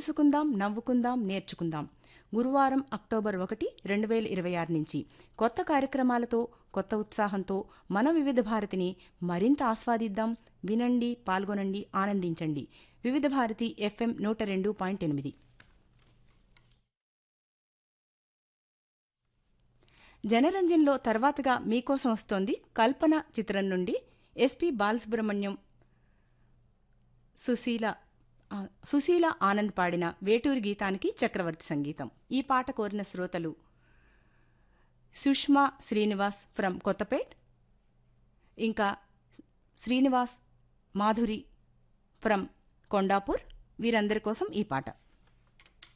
తెలుసుకుందాం నవ్వుకుందాం నేర్చుకుందాం గురువారం అక్టోబర్ ఒకటి రెండు వేల ఇరవై ఆరు నుంచి కొత్త కార్యక్రమాలతో కొత్త ఉత్సాహంతో మన వివిధ భారతిని మరింత ఆస్వాదిద్దాం వినండి పాల్గొనండి ఆనందించండి వివిధ భారతి ఎఫ్ఎం నూట రెండు పాయింట్ ఎనిమిది జనరంజన్లో తర్వాతగా మీకోసం వస్తోంది కల్పన చిత్రం నుండి ఎస్పి బాలసుబ్రహ్మణ్యం సుశీల ఆ, సుశీల ఆనంద్ పాడిన వేటూరి గీతానికి చక్రవర్తి సంగీతం ఈ పాట కోరిన శ్రోతలు సుష్మా శ్రీనివాస్ ఫ్రం కొత్తపేట్ ఇంకా శ్రీనివాస్ మాధురి ఫ్రం కొండాపూర్ వీరందరి కోసం ఈ పాట